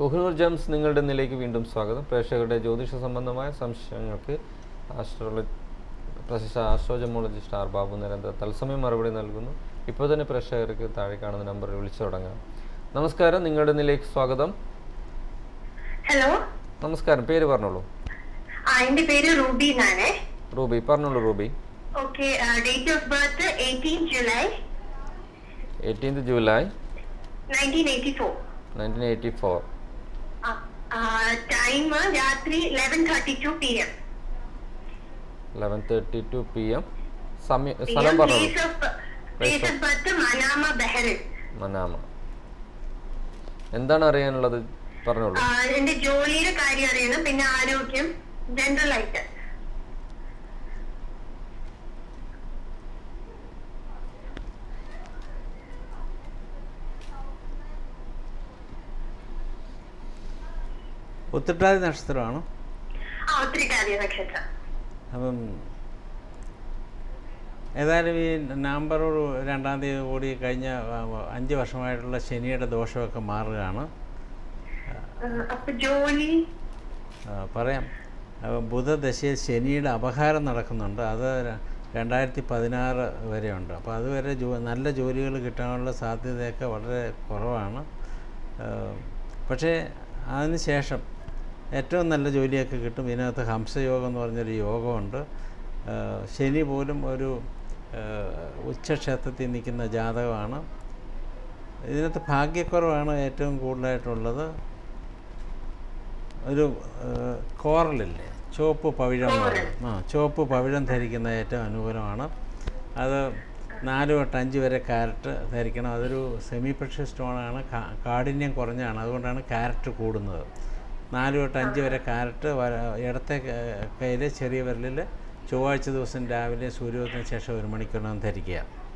Kohinoor gems നിങ്ങളുടെ നിലയ്ക്ക് വീണ്ടും സ്വാഗതം പ്രേക്ഷകരുടെ ജ്യോതിഷ സംബന്ധമായ സംശയങ്ങൾക്ക് ആസ്ട്രോളജി പ്രശസ്ത ആസ്ട്രോജമോളജിസ്റ്റ് ആർ ബാബു നരേന്ദ്ര തത്സമയം മറുപടി നൽകുന്നു ഇപ്പോൾ തന്നെ പ്രേക്ഷകർക്ക് താഴെ കാണുന്ന നമ്പറിൽ വിളിച്ചു തുടങ്ങാം നമസ്കാരം നിങ്ങളുടെ നിലയ്ക്ക് സ്വാഗതം ഹലോ നമസ്കാരം പേര് പറഞ്ഞോളൂ ആ എന്റെ പേര് റൂബി എന്നാണ് റൂബി പറഞ്ഞോളൂ Ruby okay date of birth eighteen July eighteenth July nineteen eighty four nineteen eighty four time രാത്രി eleven thirty two P M eleven thirty two P M സമയം സ്ഥലം പറഞ്ഞോളൂ date of date of birth Manama Bahrain Manama എന്താണ് അറിയാനുള്ളത് പറഞ്ഞോളൂ ആ, എന്റെ ജോലിയുടെ കാര്യം അറിയണം പിന്നെ ആരോഗ്യം ജനറൽ ആയിട്ട് ഉത്രട്ടാതി നക്ഷത്രമാണ് ആ ഒത്തിരി കാര്യ നക്ഷത്രം അപ്പം ഏതായാലും ഈ നവംബർ രണ്ടാം തീയതി കൂടി കഴിഞ്ഞ ആ, അഞ്ച് വർഷമായിട്ടുള്ള ശനിയുടെ ദോഷമൊക്കെ മാറുകയാണ് ആ, അപ്പൊ ജോലി ആ, പറയാം അപ്പം ബുധദശയിൽ ശനിയുടെ അപഹാരം നടക്കുന്നുണ്ട് അത് ര- രണ്ടായിരത്തി പതിനാറ് വരെയുണ്ട് അപ്പോൾ അതുവരെ ജോ നല്ല ജോലികൾ കിട്ടാനുള്ള സാധ്യതയൊക്കെ വളരെ കുറവാണ് ആ, പക്ഷേ അതിന് ശേഷം ഏറ്റവും നല്ല ജോലിയൊക്കെ കിട്ടും ഇതിനകത്ത് ഹംസയോഗം എന്ന് പറഞ്ഞൊരു യോഗമുണ്ട് ആ, ശനി പോലും ഒരു ആ, ഉച്ചക്ഷേത്രത്തിൽ നിൽക്കുന്ന ജാതകമാണ് ഇതിനകത്ത് ഭാഗ്യക്കുറവാണ് ഏറ്റവും കൂടുതലായിട്ടുള്ളത് ഒരു ഏഹ്, കോറലില്ലേ ചുവപ്പ് പവിഴം എന്ന് പറയും ആ ചുവപ്പ് പവിഴം ധരിക്കുന്ന ഏറ്റവും അനുകൂലമാണ് അത് നാല് തൊട്ട് അഞ്ച് വരെ കാരറ്റ് ധരിക്കണം അതൊരു സെമി പ്രഷ്യസ് സ്റ്റോണാണ് കാ- കാഠിന്യം കുറഞ്ഞാണ് അതുകൊണ്ടാണ് കാരറ്റ് കൂടുന്നത് നാല് തൊട്ട് അഞ്ച് വരെ കാരറ്റ് വര- ഇടത്തെ കയ്യിൽ ചെറിയ വിരലിൽ ചൊവ്വാഴ്ച ദിവസം രാവിലെ സൂര്യോദയത്തിന് ശേഷം ഒരു മണിക്കൂറിനകം ധരിക്കുക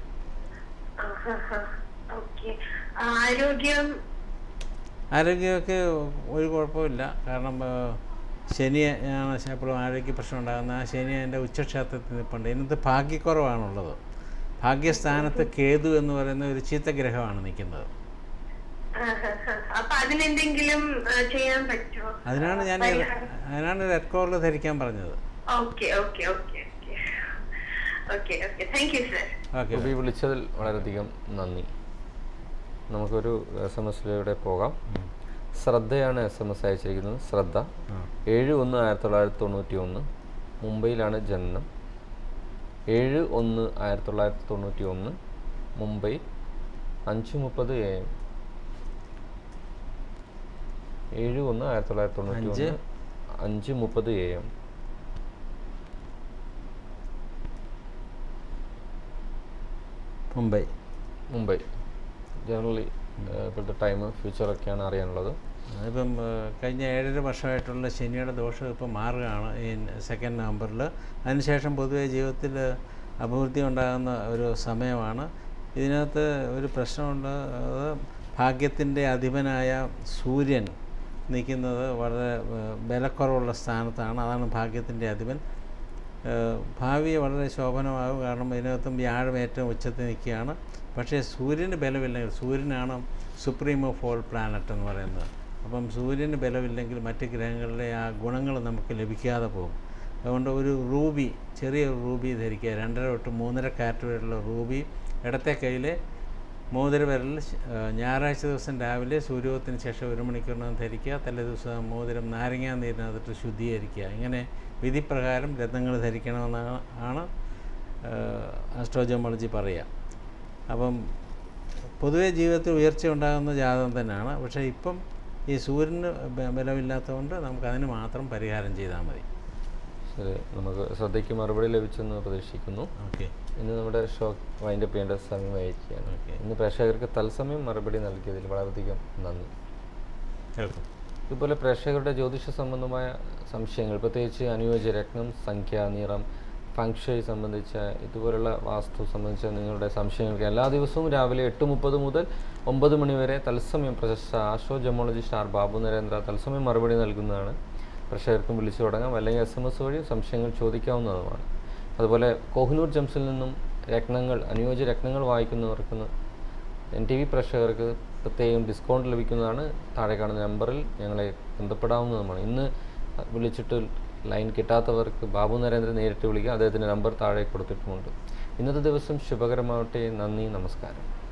ഓക്കെ ആരോഗ്യം ആരോഗ്യമൊക്കെ ഒരു കുഴപ്പമില്ല കാരണം ആ, ശനി ആണ് എപ്പോഴും ആരോഗ്യ പ്രശ്നം ഉണ്ടാകുന്ന ആ ശനി എൻ്റെ ഉച്ചക്ഷേത്രത്തിൽ നിൽപ്പുണ്ട് ഇതിനകത്ത് ഭാഗ്യക്കുറവാണുള്ളത് ഭാഗ്യസ്ഥാനത്ത് കേതു എന്ന് പറയുന്ന ഒരു ചീത്തഗ്രഹമാണ് നിൽക്കുന്നത് അപ്പൊ അതിനെന്തെങ്കിലും ആ, ചെയ്യാൻ പറ്റുമോ അതിനാണ് ഞാൻ ഈ- അതിനാണ് റെഡ് കോറിൽ ധരിക്കാൻ പറഞ്ഞത് okay okay okay okay okay okay thank you sir okay Ruby വിളിച്ചതിൽ വളരെയധികം നന്ദി നമുക്കൊരു എസ് എം എസിലൂടെ പോകാം ശ്രദ്ധയാണ് എസ് എം എസ് അയച്ചിരിക്കുന്നത് ശ്രദ്ധ ഏഴ് ഒന്ന് ആയിരത്തി തൊള്ളായിരത്തി തൊണ്ണൂറ്റി ഒന്ന് മുംബൈയിലാണ് ജനനം ഏഴ് ഒന്ന് ആയിരത്തി തൊള്ളായിരത്തി തൊണ്ണൂറ്റി ഒന്ന് മുംബൈ അഞ്ച് മുപ്പത് എ എം ഏഴ് ഒന്ന് ആയിരത്തി തൊള്ളായിരത്തി തൊണ്ണൂറ്റി അഞ്ച് ഒന്ന് അഞ്ച് മുപ്പത് A M Mumbai Mumbai generally ഇപ്പോഴത്തെ ടൈം ഫ്യൂച്ചറൊക്കെയാണ് അറിയാനുള്ളത് ഇപ്പം ഏഹ്, കഴിഞ്ഞ ഏഴര വർഷമായിട്ടുള്ള ശനിയുടെ ദോഷം ഇപ്പം മാറുകയാണ് ഈ സെക്കൻഡ് നവംബറിൽ അതിനുശേഷം പൊതുവെ ജീവിതത്തിൽ അഭിവൃദ്ധി ഉണ്ടാകുന്ന ഒരു സമയമാണ് ഇതിനകത്ത് ഒരു പ്രശ്നമുണ്ട് അത് ഭാഗ്യത്തിൻ്റെ അധിപനായ സൂര്യൻ നിൽക്കുന്നത് വളരെ ഏഹ്, ബലക്കുറവുള്ള സ്ഥാനത്താണ് അതാണ് ഭാഗ്യത്തിൻ്റെ അധിപൻ ഏഹ് ഭാവി വളരെ ശോഭനമാകും കാരണം ഇതിനകത്തും വ്യാഴം ഏറ്റവും ഉച്ചത്തിൽ നിൽക്കുകയാണ് പക്ഷേ സൂര്യന് ബലമില്ലെങ്കിൽ സൂര്യനാണ് സുപ്രീം ഓഫ് ഓൾ പ്ലാനറ്റ് എന്ന് പറയുന്നത് അപ്പം സൂര്യന് ബലമില്ലെങ്കിൽ മറ്റ് ഗ്രഹങ്ങളിലെ ആ ഗുണങ്ങൾ നമുക്ക് ലഭിക്കാതെ പോകും അതുകൊണ്ട് ഒരു റൂബി ചെറിയ റൂബി ധരിക്കുക രണ്ടര തൊട്ട് മൂന്നര കാറ്റ് വരെയുള്ള റൂബി ഇടത്തെ കയ്യിൽ മോതിര വിരൽ ശ- ആ, ഞായറാഴ്ച ദിവസം രാവിലെ സൂര്യോദയത്തിന് ശേഷം ഒരു മണിക്കൂറിനകം ധരിക്കുക തലേ ദിവസം മോതിരം നാരങ്ങാ നീരിനകത്തിട്ട് ശുദ്ധീകരിക്കുക ഇങ്ങനെ വിധിപ്രകാരം രത്നങ്ങൾ ധരിക്കണമെന്നാണ് ആണ് ആസ്ട്രോജോമോളജി പറയുക അപ്പം പൊതുവേ ജീവിതത്തിൽ ഉയർച്ച ഉണ്ടാകുന്ന ജാതകം തന്നെയാണ് പക്ഷേ ഇപ്പം ഈ സൂര്യന് ബ- ബലമില്ലാത്തതുകൊണ്ട് നമുക്ക് അതിന് മാത്രം പരിഹാരം ചെയ്താൽ മതി ശരി നമുക്ക് ശ്രദ്ധയ്ക്ക് മറുപടി ലഭിച്ചെന്ന് പ്രതീക്ഷിക്കുന്നു ഓക്കെ ഇന്ന് നമ്മുടെ ഷോ വൈൻഡപ്പ് ചെയ്യേണ്ട സമയമായിരിക്കുകയാണ് ഓക്കെ ഇന്ന് പ്രേക്ഷകർക്ക് തത്സമയം മറുപടി നൽകിയതിൽ വളരെയധികം നന്ദി കേൾക്കും ഇതുപോലെ പ്രേക്ഷകരുടെ ജ്യോതിഷ സംബന്ധമായ സംശയങ്ങൾ പ്രത്യേകിച്ച് അനുയോജ്യ രത്നം സംഖ്യ നിറം ഫങ്ഷയി സംബന്ധിച്ച ഇതുപോലുള്ള വാസ്തു സംബന്ധിച്ച നിങ്ങളുടെ സംശയങ്ങൾക്ക് എല്ലാ ദിവസവും രാവിലെ എട്ട് മുപ്പത് മുതൽ ഒമ്പത് മണി വരെ തത്സമയം പ്രശസ്ത astro gemologist R Babu Narendra തത്സമയം മറുപടി നൽകുന്നതാണ് പ്രേക്ഷകർക്കും വിളിച്ചു തുടങ്ങാം അല്ലെങ്കിൽ എസ് എം എസ് വഴി സംശയങ്ങൾ ചോദിക്കാവുന്നതുമാണ് അതുപോലെ കോഹിനൂർ ജംസിൽ നിന്നും രത്നങ്ങൾ അനുയോജ്യ രത്നങ്ങൾ വായിക്കുന്നവർക്ക് എൻ ടി വി പ്രേക്ഷകർക്ക് പ്രത്യേകം ഡിസ്കൗണ്ട് ലഭിക്കുന്നതാണ് താഴെ കാണുന്ന നമ്പറിൽ ഞങ്ങളെ ബന്ധപ്പെടാവുന്നതുമാണ് ഇന്ന് വിളിച്ചിട്ട് ലൈൻ കിട്ടാത്തവർക്ക് ബാബു നരേന്ദ്രൻ നേരിട്ട് വിളിക്കുക അദ്ദേഹത്തിൻ്റെ നമ്പർ താഴെ കൊടുത്തിട്ടുമുണ്ട് ഇന്നത്തെ ദിവസം ശുഭകരമാവട്ടെ നന്ദി നമസ്കാരം